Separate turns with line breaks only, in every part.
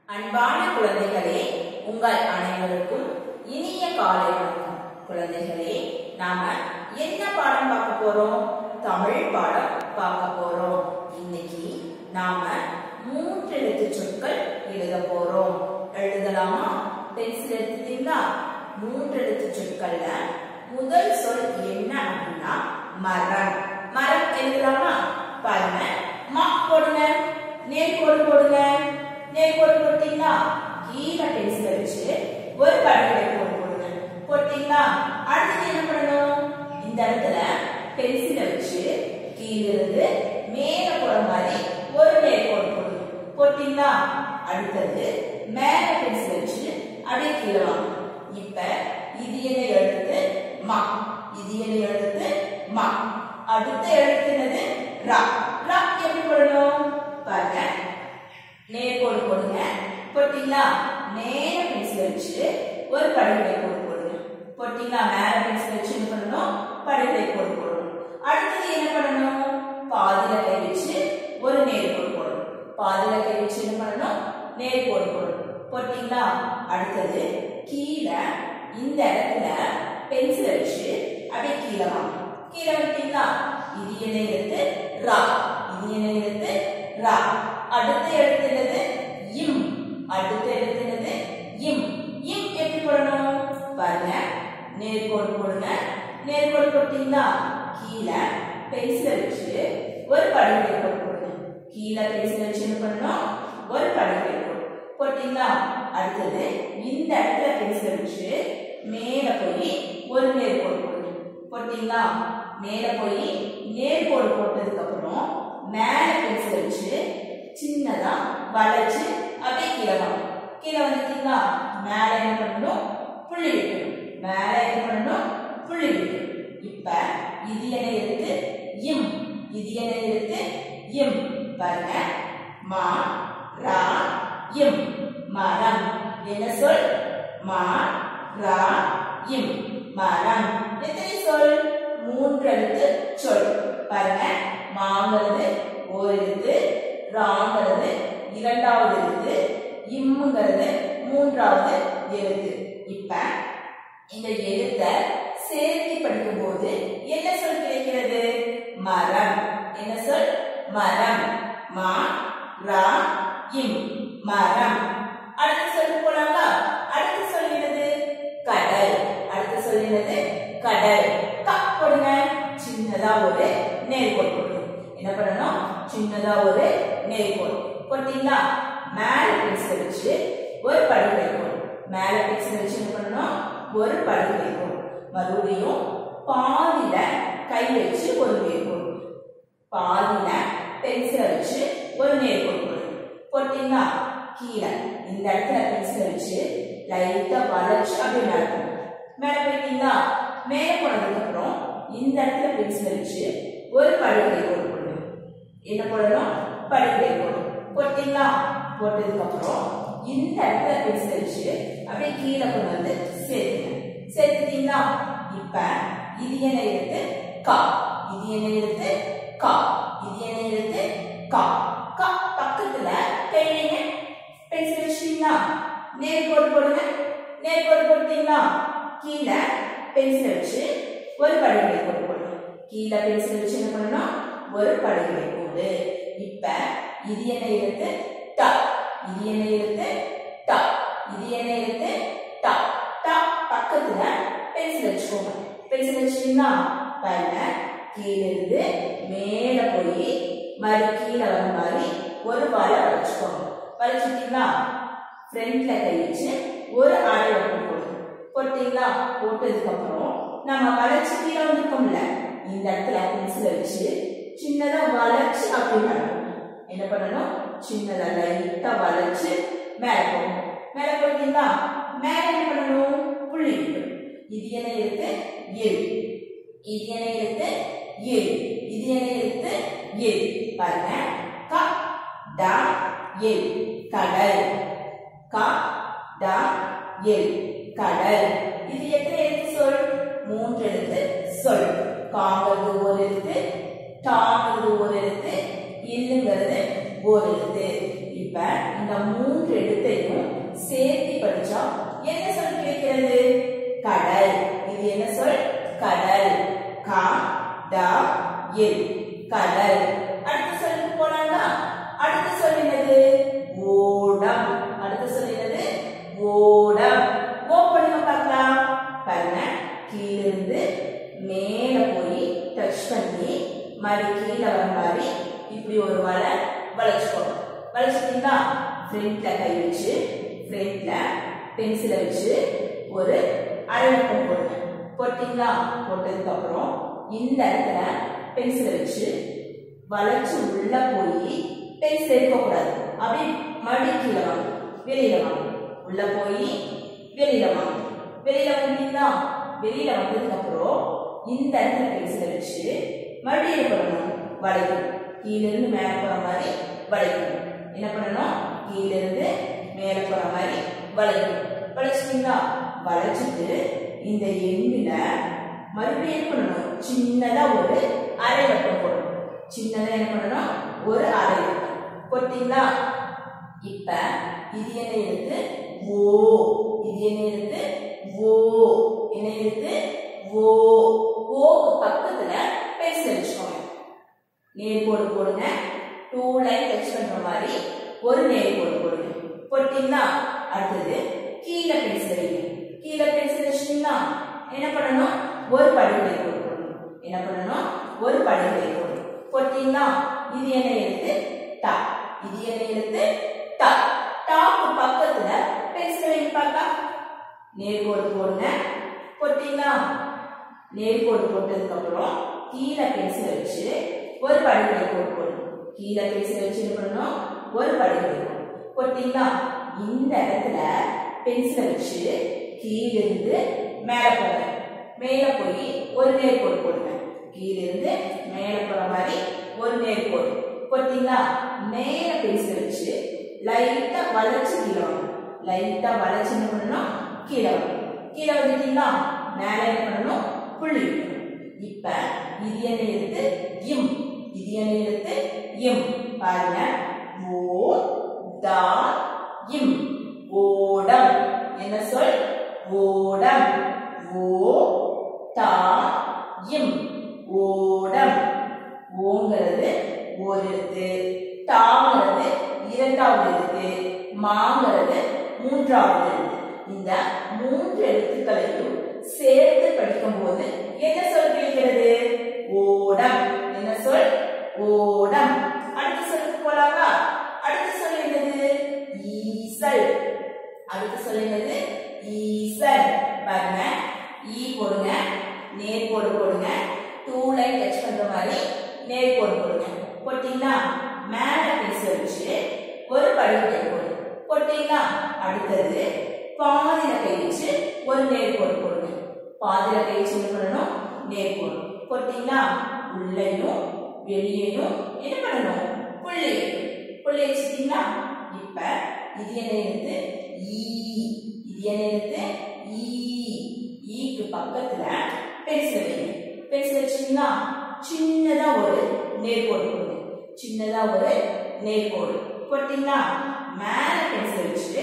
அன்பான குழந்தைகளே உங்கள் அனைவருக்கும் இனிய காலை வணக்கம் குழந்தைகளே நாம என்ன பாடம் பார்க்க போறோம் தமிழ் பாடம் பார்க்க போறோம் இன்னைக்கு நாம மூன்று எழுத்து சொற்கள் எழுத போறோம் எழுதலாமா பென்சில் எடுத்துட்டீங்களா மூன்று எழுத்து சொற்கள்ல முதல் சொல் என்ன அப்படின்னா மரம் மரம் எழுதலாமா பாருங்க மா போடுங்க நேர்கோடு போடுங்க நேர்கோடு போட்டீங்களா கீழே பென்சில் வச்சு ஒரு படத்தை கோடு போடுங்க போட்டீங்களா அடுத்தது என்ன பண்ணணும் இந்த இடத்துல பென்சிலை வச்சு கீழே இருந்து மேல போற மாதிரி ஒரு நேர்கோடு போடுங்க போட்டீங்களா அடுத்தது மேல பென்சில் வச்சு அப்படியே கீழே வாங்க இப்ப இது என்ன எழுத்து மா இது என்ன எழுத்து மா அடுத்த எழுத்து என்னது ரா ரா எப்படி போடணும் பாருங்க நேர்கோடு போடுங்க போட்டீங்களா மேல பென்சில் வச்சு ஒரு படுகை கோடு போடுங்க போட்டீங்களா மேல பென்சில் வச்சு என்ன பண்ணணும் படுகை கோடு போடணும் அடுத்தது என்ன பண்ணணும் பாதியில கை வச்சு ஒரு நேர்கோடு போடணும் பாதியில கை வச்சு என்ன பண்ணணும் நேர்கோடு போடணும் போட்டீங்களா அடுத்தது கீழே இந்த இடத்துல பென்சில் வச்சு அப்படியே கீழே வாங்க கீழே விட்டீங்களா இது என்ன எழுத்து ரா இது என்ன எழுத்து ரா அடுத்த எழுத்து என்னது இம் அடுத்த எழுத்து என்னது இம் இம் எப்படி போடணும் பாருங்க நேர்கோடு போடுங்க நேர்கோடு போட்டீங்களா கீழே பென்சில் வச்சு ஒரு படுகை கோடு போடுங்க கீழே பென்சில் வச்சு என்ன பண்ணணும் ஒரு படுகை கோடு போட்டீங்களா அடுத்தது இந்த இடத்துல பென்சில் வச்சு மேல போய் ஒரு நேர்கோடு போடுங்க போட்டீங்களா மேல போய் நேர்கோடு போட்டதுக்கு அப்புறம் மேல பென்சில் வச்சு சின்னதா வளைச்சு அப்படியே கீழே வாங்க கீழே வந்துட்டீங்களா மேல என்ன பண்ணணும் புள்ளி வைக்கணும் மேல என்ன பண்ணணும் புள்ளி வைக்கணும் இப்ப இது என்ன எழுத்து இம் இது என்ன எழுத்து இம் பாருங்க மா ரா இம் மரம் என்ன சொல் மா ரா இம் மரம் எத்தனை சொல் மூன்று எழுத்து சொல் பாருங்க மாங்கிறது ஒரு எழுத்து ராங்கிறது இரண்டாவது எழுத்து இம்முங்கிறது மூன்றாவது எழுத்து இப்ப இந்த எழுத்த சேர்த்து படிக்கும் போது என்ன சொல் கிடைக்கிறது மரம் என்ன சொல் மரம் மா ரா இம் மரம் அடுத்த சொல் போலாங்களா அடுத்த சொல் என்னது கடல் அடுத்த சொல் என்னது கடல் க போடுங்க சின்னதா ஒரு நேர்கோடு போடுங்க என்ன பண்ணணும் சின்னதா ஒரு நேர்கோடு போட்டீங்களா மேல பென்சில் வச்சு ஒரு படுகை கோடு மேல பென்சில் வச்சு என்ன பண்ணணும் ஒரு படுகை கோடு மறுபடியும் பாதியில கை வச்சு ஒரு நேர்கோடு பாதியில பென்சிலை வச்சு ஒரு நேர்கோடு போடுங்க போட்டீங்களா கீழே இந்த இடத்துல பென்சிலை வச்சு லைட்டா வளைச்சு அப்படியே நடக்கும் மேல போயிட்டீங்களா மேல போனதுக்கு அப்புறம் இந்த இடத்துல பென்சிலை வச்சு ஒரு படுகை கோடு போடுங்க என்ன போடணும் படுகை கோடு போட்டீங்களா போட்டதுக்கு அப்புறம் இந்த இடத்துல பென்சில் வச்சு அப்படியே கீழே கொண்டு வந்து சேர்த்துங்க சேர்த்துட்டீங்களா இப்ப இது என்ன எழுத்து கா இது என்ன எழுத்து கா இது என்ன எழுத்து கா கா பக்கத்துல கையிங்க பென்சில் வச்சிட்டீங்களா நேர்கோடு போடுங்க நேர்கோடு போட்டீங்களா கீழே பென்சில் வச்சு ஒரு படுகை கோடு போடுங்க கீழே பென்சில் வச்சு என்ன பண்ணணும் ஒரு படுகை கோடு இப்ப இது என்ன எழுத்து ட இது என்ன எழுத்து ட இது என்ன எழுத்து ட ட பக்கத்துல பென்சில் வச்சுக்கோங்க பென்சில் வச்சிட்டீங்களா பாருங்க கீழே இருந்து மேல போய் மறு கீழே வர மாதிரி ஒரு வலை வச்சுக்கோங்க வளைச்சிட்டீங்களா ஃப்ரண்ட்ல கை வச்சு ஒரு அரை வட்டம் போடுங்க போட்டீங்களா போட்டதுக்கு அப்புறம் நம்ம வளைச்சு கீழே வந்துருக்கோம்ல இந்த இடத்துல பென்சில் வச்சு சின்னதா வளைச்சு அப்படி பண்ணணும் என்ன பண்ணணும் சின்னதா லைட்டா வளைச்சு மேல போகணும் மேல போயிட்டீங்களா மேல என்ன பண்ணணும் புள்ளி வைக்கணும் இது என்ன எழுத்து எல் இது என்ன எழுத்து எல் இது என்ன எழுத்து எல் பாருங்க க ட எல் கடல் க ட எல் கடல் இது எத்தனை எழுத்து சொல் மூன்று எழுத்து சொல் காங்கிறது ஒரு எழுத்து டாங்கிறது ஒரு எழுத்து இல்லுங்கிறது ஒரு எழுத்து இப்ப இந்த மூன்று எழுத்தையும் என்ன சொல் கிடைக்கிறது கடல் இது என்ன சொல் கடல் கா டா எல் கடல் அடுத்த சொல்லுக்கு போலாங்களா அடுத்த சொல் என்னது ஓடம் அடுத்த சொல் என்னது ஓடம் ஓ பண்ணுங்க பார்க்கலாம் பாருங்க கீழிருந்து மேல போய் டச் பண்ணி மறு கீழே வர மாதிரி இப்படி ஒரு வலை வளைச்சுக்கணும் வளைச்சிட்டீங்களா ஃப்ரண்ட்ல கை வச்சு ஃப்ரண்ட்ல பென்சிலை வச்சு ஒரு அழகப்பம் போடுங்க போட்டீங்களா போட்டதுக்கு அப்புறம் இந்த இடத்துல பென்சிலை வச்சு வளைச்சு உள்ள போய் பென்சில் எடுக்கக்கூடாது அப்படியே மறுபடியும் கீழே வாங்க வெளியில வாங்க உள்ள போய் வெளியில வாங்க வெளியில வந்தீங்களா வெளியில வந்ததுக்கு அப்புறம் இந்த இடத்துல பென்சிலை வச்சு மறுபடியும் என்ன பண்ணணும் வளைக்கணும் கீழ இருந்து மேல போற மாதிரி வளைக்கணும் என்ன பண்ணணும் கீழ இருந்து மேல போற மாதிரி வளைக்கணும் வளைச்சிட்டீங்களா வளைச்சிட்டு இந்த எண்ணில மறுபடியும் என்ன பண்ணணும் சின்னதா ஒரு அரை வட்டம் போடணும் சின்னதா என்ன பண்ணணும் ஒரு அரை வட்டம் போட்டீங்களா இப்ப இது என்ன எழுத்து ஓ இது என்ன எழுத்து ஓ என்ன எழுத்து ஓ ஓக்கு பக்கத்துல பென்சில் வச்சுக்கோங்க நேர் கோடு போடுங்க டூ லைன் டச் பண்ற மாதிரி ஒரு நேர் கோடு போடுங்க போட்டீங்களா அடுத்தது கீழே பென்சில் வைங்க கீழே பென்சில் வச்சிட்டீங்களா என்ன பண்ணணும் ஒரு படிகளை கோடு போடணும் என்ன பண்ணணும் ஒரு படிகளை கோடு போட்டீங்களா இது என்ன எழுத்து டா இது என்ன எழுத்து டா டாக்கு பக்கத்துல பென்சில் வைங்க பார்க்கலாம் நேர்கோடு போடுங்க போட்டீங்களா நேர்கோடு போட்டதுக்கு அப்புறம் கீழே பென்சில் வச்சு ஒரு படிகளை கோடு போடணும் கீழே பென்சில் வச்சு என்ன பண்ணணும் ஒரு படிகளை கோடு போட்டீங்களா இந்த இடத்துல பென்சிலை வச்சு கீழிருந்து மேலே போங்க மேலே போய் ஒரு நேர்கோடு போடுங்க கீழிருந்து மேலே போற மாதிரி ஒரு நேர்கோடு போட்டீங்களா மேலே பென்சில் வச்சு லைட்டா வளைச்சு கீழே வாங்க லைட்டா வளைச்சு என்ன பண்ணணும் கீழே வாங்க கீழே வந்துட்டீங்களா மேலே என்ன பண்ணணும் புள்ளி வைக்கணும். இப்ப இது என்ன எழுத்து இம் இது என்ன எழுத்து இம் பாருங்க ஓ தா இம் ஓடம் என்ன சொல் ஓடம் ஓ தா இம் ஓடம் ஓங்கிறது ஒரு எழுத்து தாங்கிறது இரண்டாவது எழுத்து மாங்கிறது மூன்றாவது எழுத்து இந்த மூன்று எழுத்துக்களையும் சேர்த்து படிக்கும்போது என்ன சொல் கிடைக்கிறது ஓடம் என்ன சொல் ஓடம் அடுத்த சொல்லுக்கு போலாமா அடுத்த சொல் என்னது ஈசல் அடுத்த சொல் என்னது ஈசல் பாருங்க ஈ போடுங்க நேர் கோடு போடுங்க டூ லைன் டச் பண்ற மாதிரி நேர் கோடு போடுங்க போட்டீங்களா மேல பென்சில் வச்சு ஒரு படிவத்தை போடு போட்டீங்களா அடுத்தது பாதியில கை வச்சு ஒரு நேர் கோடு போடுங்க பாதியில கை வச்சு என்ன பண்ணணும் நேர் கோடு போட்டீங்களா உள்ளையும் வெளியையும் என்ன பண்ணணும் புள்ளி வைக்கணும். புள்ளி வச்சுட்டீங்களா இப்ப இது என்ன எழுத்து ஈ இது என்ன எழுத்து ஈ ஈக்கு பக்கத்துல பென்சில் வைங்க பென்சில் வச்சீங்கன்னா சின்னதா ஒரு நேர்கோடு போடுங்க சின்னதா ஒரு நேர்கோடு போட்டீங்களா மேல பென்சில் வச்சு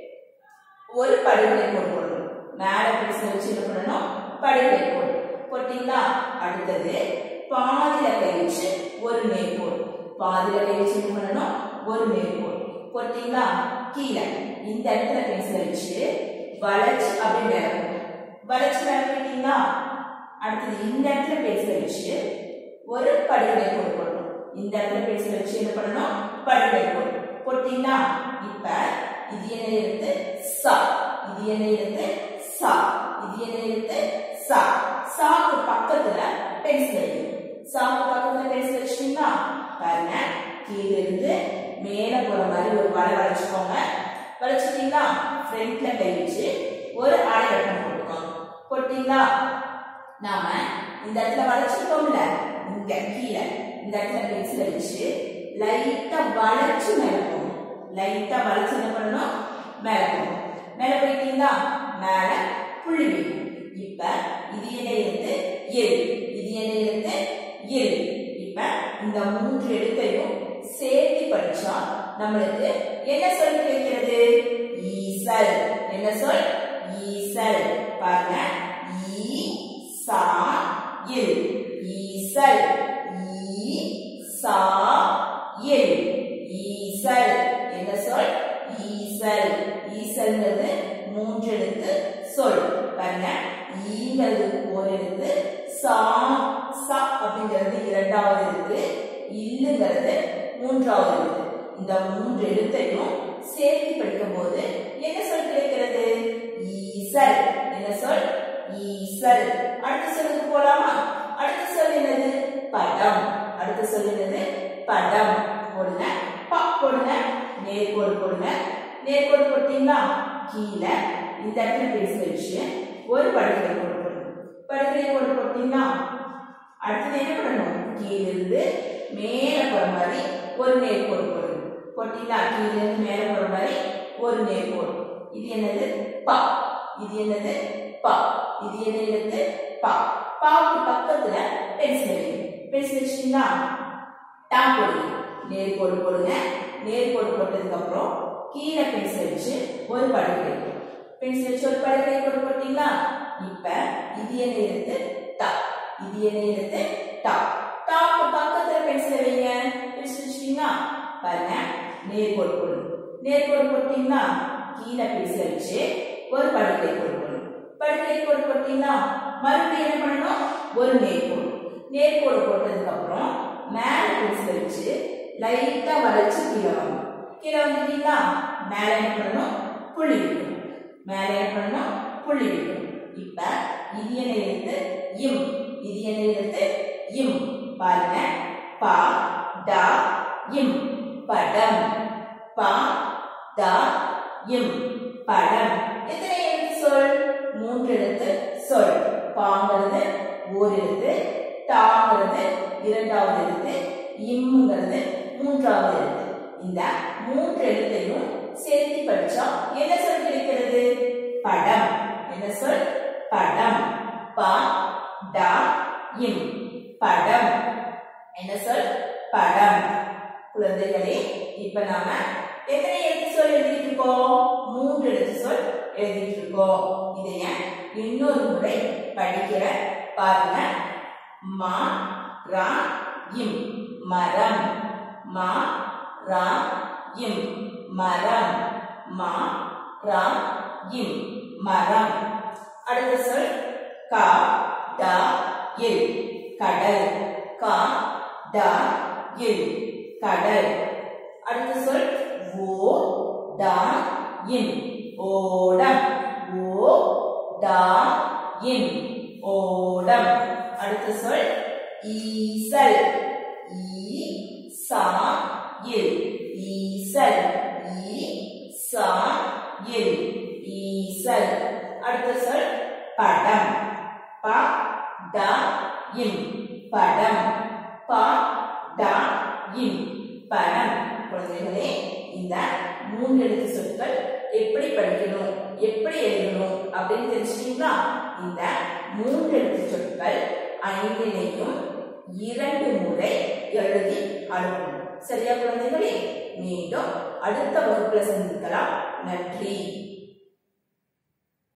ஒரு படிகளை கோடு போடணும் மேல பென்சில் வச்சு என்ன பண்ணணும் படிகளை கோடு போட்டீங்களா அடுத்தது பாதியில கை வச்சு ஒரு நேர்கோடு பாதியில கை வச்சு என்ன பண்ணணும் ஒரு நேர்கோடு போட்டீங்களா கீழே இந்த இடத்துல பென்சில் வச்சு வளைச்சு அப்படி மேல போடுங்க. வளைச்சு மேல போயிட்டீங்களா அடுத்தது இந்த இடத்துல பென்சில் வச்சு ஒரு படிகளை கோடு போடணும் இந்த இடத்துல பென்சில் வச்சு என்ன பண்ணணும் படிகளை கோடு போட்டீங்களா இப்ப இது என்ன எழுத்து சா இது என்ன எழுத்து சா இது என்ன எழுத்து சா சாக்கு பக்கத்துல பென்சில் வைக்கணும் சாக்கு பக்கத்துல பென்சில் வச்சிட்டீங்களா பாருங்க கீழே இருந்து மேல போற மாதிரி ஒரு வலை வளைச்சுக்கோங்க வளைச்சிட்டீங்களா ஃப்ரண்ட்ல கை வச்சு ஒரு அரை வட்டம் போட்டுக்கோங்க போட்டீங்களா நாம இந்த இடத்துல வளைச்சிருக்கோம்ல இங்க கீழே இந்த இடத்துல பென்சிலை வச்சு லைட்டா வளைச்சு மேல போகணும் லைட்டா வளைச்சு என்ன பண்ணணும் மேல போகணும் மேல போயிட்டீங்களா மேல புள்ளி வைக்கணும் இப்ப இது என்ன எழுத்து எல் இது என்ன எழுத்து எல் இப்ப இந்த மூன்று எழுத்தையும் சேர்த்து படிச்சா நம்மளுக்கு என்ன சொல் கிடைக்கிறது ஈசல் என்ன சொல் ஈசல் பாருங்க ஈ சா இல் ஈசல் ஈ சா இல் ஈசல் என்ன சொல் ஈசல் ஈசல்ங்கிறது மூன்று எழுத்து சொல் பாருங்க ஈங்கிறது ஒரு எழுத்து சா சா அப்படிங்கிறது இரண்டாவது எழுத்து இல்லுங்கிறது மூன்றாவது எழுத்து இந்த மூன்று எழுத்தையும் சேர்த்து படிக்கும் போது என்ன சொல் கிடைக்கிறது ஈசல் என்ன சொல் ஈசல் அடுத்த சொல்லுக்கு போலாமா அடுத்த சொல் என்னது படம் அடுத்த சொல் என்னது படம் போடுங்க ப போடுங்க நேர்கோடு போடுங்க நேர்கோடு போட்டீங்களா கீழே இந்த இடத்துல பேசி வச்சு ஒரு படுக்கை கோடு போடணும் படுக்கை கோடு போட்டீங்களா அடுத்தது என்ன பண்ணணும் கீழிருந்து மேலே போற மாதிரி ஒரு நேர்கோடு போடணும் போட்டீங்களா கீழிருந்து மேலே போற மாதிரி ஒரு நேர்கோடு இது என்னது ப இது என்னது ப இது என்ன எழுத்து ப பாவுக்கு பக்கத்துல பென்சில் வைக்கணும் பென்சில் வச்சிட்டீங்களா டா போடுங்க நேர்கோடு போடுங்க நேர்கோடு போட்டதுக்கு அப்புறம் கீழே பென்சில் வச்சு ஒரு படுக்கை பென்சில் வச்சு ஒரு படுக்கை கோடு போட்டீங்களா இப்ப இது என்ன எழுத்து டா இது என்ன எழுத்து டா டாக்கு பக்கத்துல பென்சில் வைங்க பென்சில் வச்சிட்டீங்களா பாருங்க நேர்கோடு போடுங்க நேர்கோடு போட்டீங்களா கீழே பென்சில் வச்சு ஒரு படுக்கை கோடு போடணும் படுக்கை கோடு போட்டீங்களா மறுபடியும் என்ன பண்ணணும் ஒரு நேர்கோடு நேர்கோடு போட்டதுக்கு அப்புறம் மேல பென்சில் வச்சு லைட்டா வளைச்சு கீழே வரணும் கீழே வந்துட்டீங்களா மேல என்ன பண்ணணும் புள்ளி வைக்கணும் மேல என்ன பண்ணணும் புள்ளி வைக்கணும் இப்ப இது என்ன எழுத்து இம் இது என்ன எழுத்து இம் பாருங்க பா டா இம் படம் பா டா இம் படம் எத்தனை எழுத்து சொல் மூன்று எழுத்து சொல் பாங்கிறது ஓர் எழுத்து டாங்கிறது இரண்டாவது எழுத்து இம்ங்கிறது மூன்றாவது எழுத்து இந்த மூன்று எழுத்தையும் சேர்த்து படிச்சா என்ன சொல் கிடைக்கிறது படம் என்ன சொல் படம் ப ட இம் படம் என்ன சொல் படம் குழந்தைகளே இப்ப நாம எத்தனை எழுத்து சொல் எழுதிட்டு இருக்கோம் மூன்று எழுத்து சொல் எழுதிட்டு இருக்கோம் இதைய இன்னொரு முறை படிக்கிற பாருங்க மா ரா இம் மரம் மா ரா இம் மரம் மா ரா இம் மரம் அடுத்த சொல் கா டா இல் கடல் கா டா இல் கடல் அடுத்த சொல் ஓ டா இன் ஓடம் ஓ டா இன் ஓடம் அடுத்த சொல் ஈசல் ஈ சா இல் ஈசல் ஈ சா இல் ஈசல் அடுத்த சொல் படம் ப ட இம் படம் ப ட இம் படம் குழந்தைகளே இந்த மூன்று எழுத்து சொற்கள் எப்படி படிக்கணும் எப்படி எழுதணும் அப்படின்னு தெரிஞ்சுட்டீங்களா இந்த மூன்று எழுத்து சொற்கள் ஐந்தினையும் இரண்டு முறை எழுதி அனுப்பணும் சரியா குழந்தைகளே மீண்டும் அடுத்த வகுப்புல சந்திக்கலாம் நன்றி